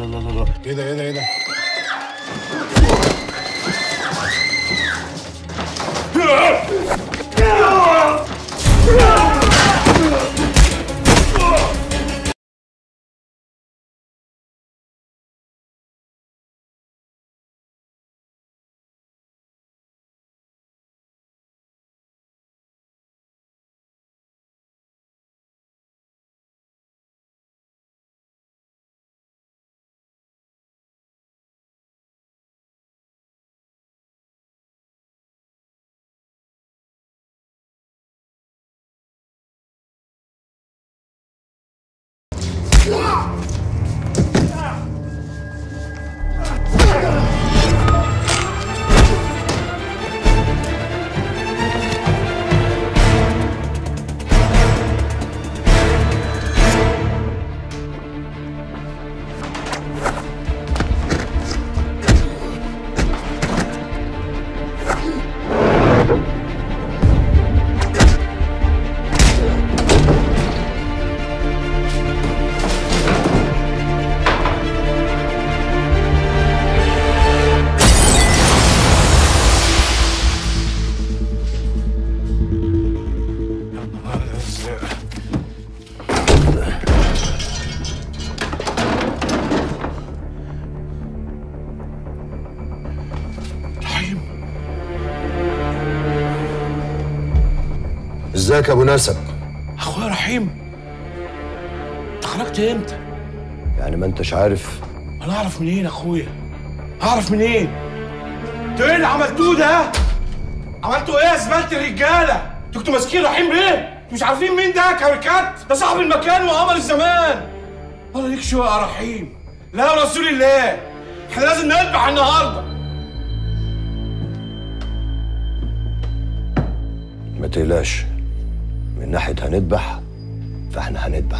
لا لا لا ايه ده ايه ده ايه ده رحيم ازيك يا ابو نسب اخويا رحيم انت خرجت امتى يعني ما انتش عارف انا اعرف منين اخويا اعرف منين انتوا ايه اللي عملتوه ده عملتوا ايه يا زباله الرجاله انتوا كنتوا ماسكين رحيم ليه انتوا مش عارفين مين ده كاريكات ده صاحب المكان وقمر الزمان ولا ليك شو يا رحيم لا يا رسول الله احنا لازم نذبح النهارده ما تقلقش من ناحيه هنذبح فاحنا هنذبح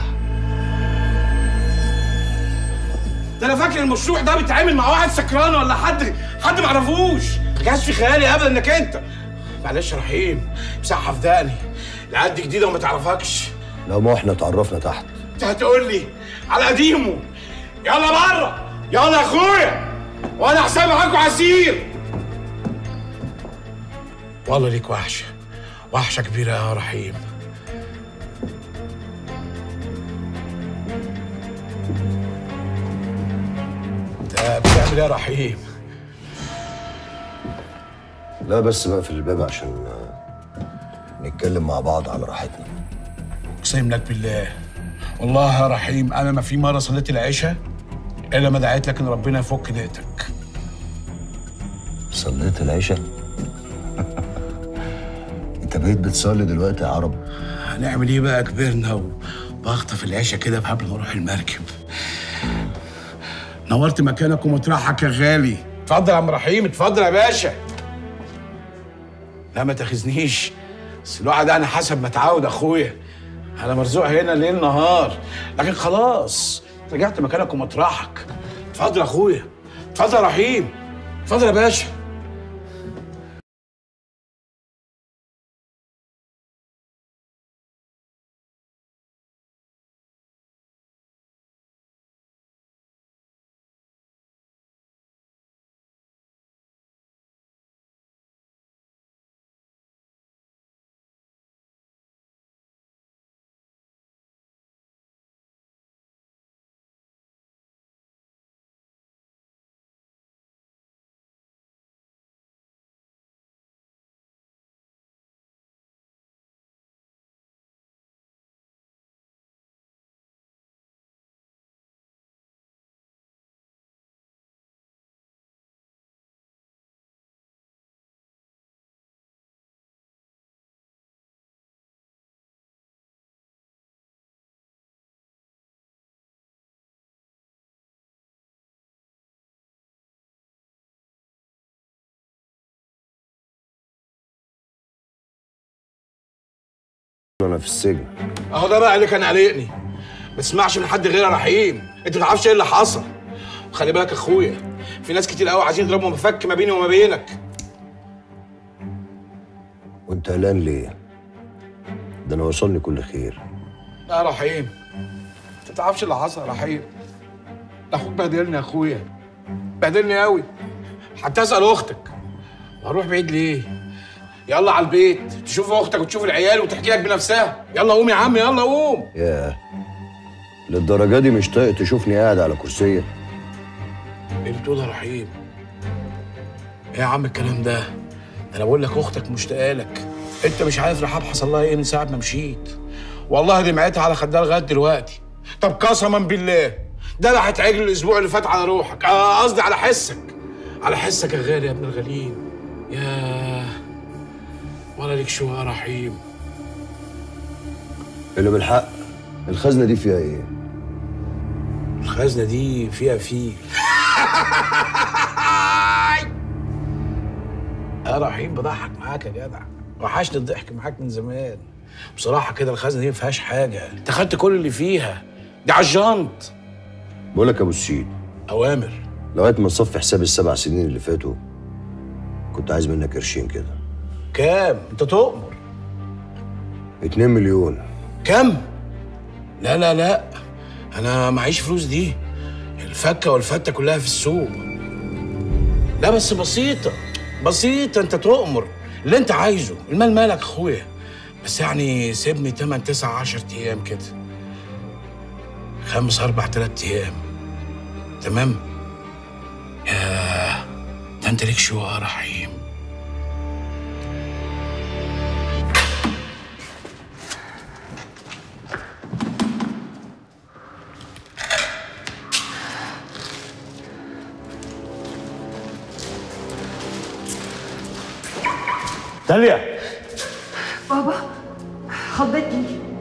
ده انا فاكر المشروع ده بيتعامل مع واحد سكران ولا حد حد ما اعرفوش ما جاش في خيالي ابدا انك انت معلش يا رحيم مسحها في دقني العيال دي جديده وما تعرفكش لو ما احنا اتعرفنا تحت انت هتقول لي على قديمه يلا بره يلا يا اخويا وانا حسابي معاكم عسير والله ليك وحشه وحشه كبيره يا رحيم انت بتعمل ايه يا رحيم لا بس بقفل الباب عشان آه، نتكلم مع بعض على راحتنا اقسم لك بالله والله يا رحيم انا ما في مره صليت العشاء الا ما دعيت لك ان ربنا يفك ضيقتك صليت العشاء انت بقيت بتصلي دلوقتي يا عرب هنعمل ايه بقى كبرنا وبخطف العشاء كده قبل ما اروح المركب نورت مكانك ومطرحك يا غالي اتفضل يا عم رحيم اتفضل يا باشا لا ما تاخذنيش بس الواحد انا حسب ما اتعود اخويا انا مرزوق هنا ليل نهار لكن خلاص رجعت مكانك ومطرحك اتفضل يا اخويا اتفضل يا رحيم اتفضل يا باشا انا في السجن اهو ده بقى اللي كان قلقني ما تسمعش من حد غير يا رحيم انت ما تعرفش ايه اللي حصل خلي بالك يا اخويا في ناس كتير قوي عايزين يضربوا مفك ما بيني وما بينك وانت قلقان ليه ده انا وصلني كل خير لا يا رحيم انت ما تعرفش اللي حصل يا رحيم ده اخوك بهدلني يا اخويا بهدلني قوي حتى اسال اختك وهروح بعيد ليه يلا على البيت تشوف اختك وتشوف العيال وتحكي لك بنفسها يلا قوم يا عم يلا قوم ياه للدرجة دي مش طايق تشوفني قاعد على كرسية ايه اللي بتقول يا رحيم ايه يا عم الكلام ده ده انا بقول لك اختك مشتاقه لك انت مش عارف رحاب حصل لها ايه من ساعه ما مشيت والله دمعتها على خدها لغايه دلوقتي طب قسما بالله ده اللي هيتعجل الاسبوع اللي فات على روحك آه، قصدي على حسك على حسك يا غالي يا ابن الغاليين ياه ولا ليك شو يا رحيم اللي بالحق الخزنة دي فيها ايه؟ الخزنه دي فيها فيل يا رحيم بضحك معاك يا جدع وحشني الضحك معاك من زمان بصراحه كده الخزنه دي ما فيهاش حاجه انت خدت كل اللي فيها دي على الجنط بقول لك يا ابو السيد اوامر لغاية ما تصفي حساب السبع سنين اللي فاتوا كنت عايز منك قرشين كده كام انت تؤمر اتنين مليون كام لا لا لا انا معيش فلوس دي الفكه والفته كلها في السوق لا بس بسيطه بسيطه انت تؤمر اللي انت عايزه المال مالك اخويا بس يعني سيبني 8 9 10 ايام كده خمس اربع ثلاث ايام تمام يا ده انت ليك شو يا رحيم داليا بابا خضتني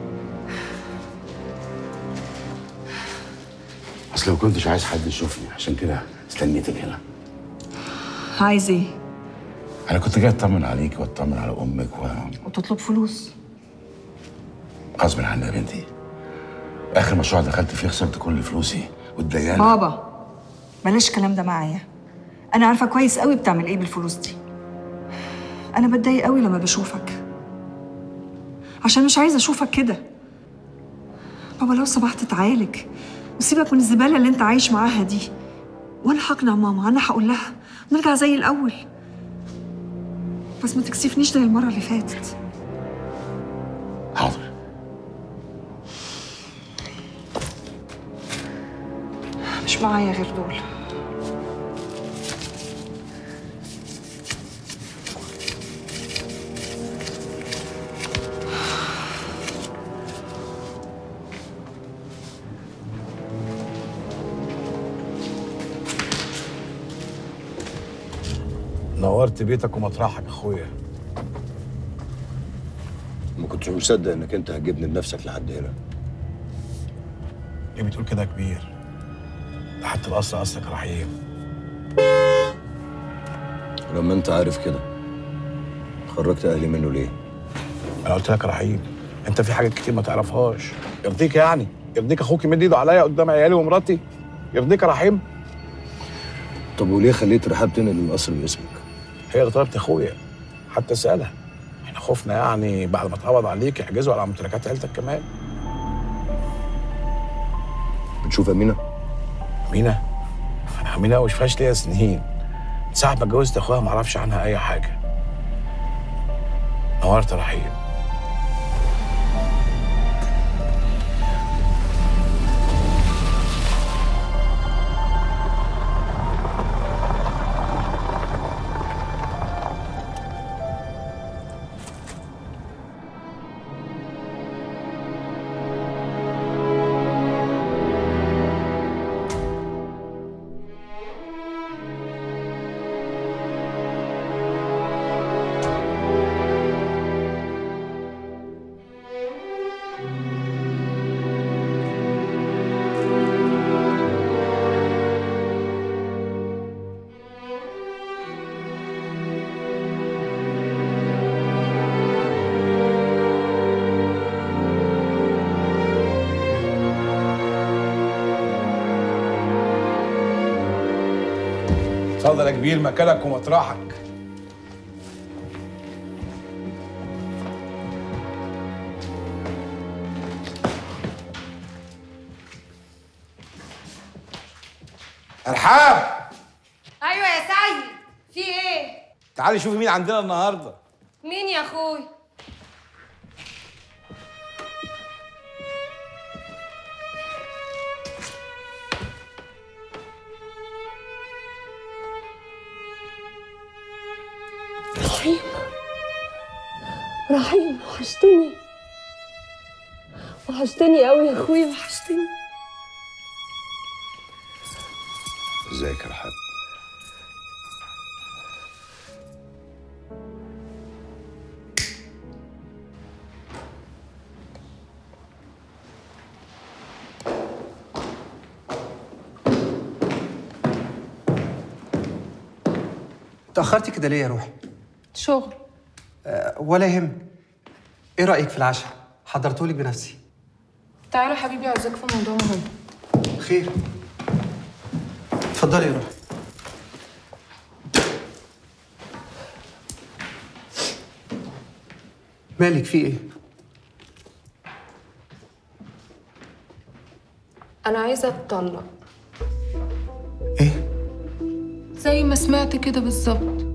اصل ما كنتش عايز حد يشوفني عشان كده استنيتك هنا عايز ايه؟ انا كنت جاي اطمن عليك واطمن على امك وتطلب فلوس وغصب عني يا بنتي اخر مشروع دخلت فيه خسرت كل فلوسي والديانه بابا بلاش الكلام ده معايا انا عارفه كويس قوي بتعمل ايه بالفلوس دي انا بتضايق قوي لما بشوفك عشان مش عايزه اشوفك كده بابا لو سمحت تعالج وسيبك من الزباله اللي انت عايش معاها دي وانا هقنع ماما انا هقول لها نرجع زي الاول بس ما تكسفنيش زي المره اللي فاتت حاضر مش معايا غير دول نورت بيتك ومطرحك يا اخويا ما كنتش مصدق انك انت هتجيبني بنفسك لحد هنا ليه بتقول كده يا كبير ده حتى الاصل اصلك يا رحيم ولما انت عارف كده خرجت اهلي منه ليه؟ انا قلت لك يا رحيم انت في حاجات كتير ما تعرفهاش يرضيك يعني يرضيك اخوك يمد ايده عليا قدام عيالي ومراتي يرضيك يا رحيم طب وليه خليت رحاب تنقل القصر باسمك؟ هي اللي طلبت اخويا حتى اسالها احنا خفنا يعني بعد ما اتقبض عليك يحجزوا على ممتلكات عيلتك كمان بتشوف امينه؟ امينه انا امينه مش فيهاش ليا سنين من ساعه ما اتجوزت اخويا ما اعرفش عنها اي حاجه نورت يا رحيم اتفضل يا كبير مكانك ومطرحك ارحاب ايوه يا سيد في ايه تعالي شوفي مين عندنا النهارده مين يا اخوي رحيم رحيم وحشتني وحشتني قوي يا اخوي وحشتني ازيك يا رحاب تأخرتي كده ليه يا روحي؟ شغل أه ولا يهم ايه رأيك في العشاء؟ حضرتهولك بنفسي تعالوا حبيبي عاوزاك في موضوع مهم خير اتفضلي يا روحي مالك في ايه؟ انا عايزه اتطلق ايه؟ زي ما سمعت كده بالظبط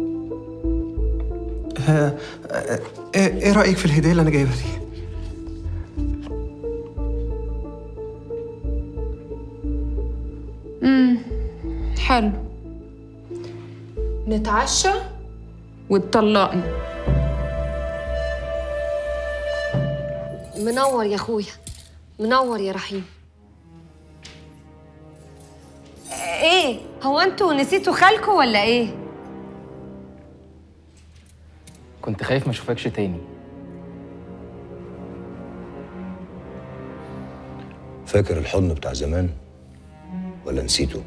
آه آه ايه إيه رأيك في الهدية اللي انا جايبها دي؟ حلو نتعشى وتطلقني منور يا اخويا منور يا رحيم ايه هو انتوا نسيتوا خالكوا ولا ايه كنت خايف ما اشوفكش تاني فاكر الحضن بتاع زمان ولا نسيته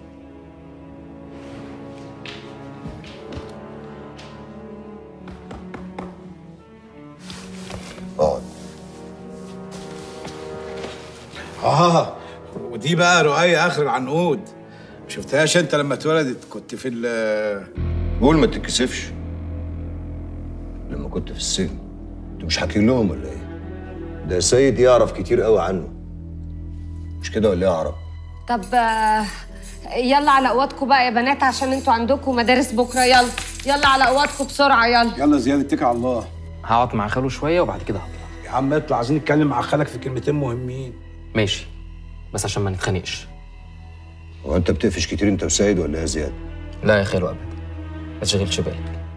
اقعد اه ودي بقى رؤية اخر العنقود ما شفتهاش انت لما اتولدت كنت في ال قول ما تتكسفش لما كنت في السجن انتوا مش حاكين لهم ولا ايه ده سيد يعرف كتير قوي عنه مش كده ولا ايه يا عرب طب آه، يلا على اوضتكم بقى يا بنات عشان انتوا عندكم مدارس بكره يلا يلا على اوضتكم بسرعه يلا يلا زياد اتكل على الله هقعد مع خاله شويه وبعد كده هطلع يا عم اطلع عايزين نتكلم مع خالك في كلمتين مهمين ماشي بس عشان ما نتخانقش هو انت بتقفش كتير انت وسيد ولا ايه يا زياد لا يا خالو ابدا ما تشغلش بالك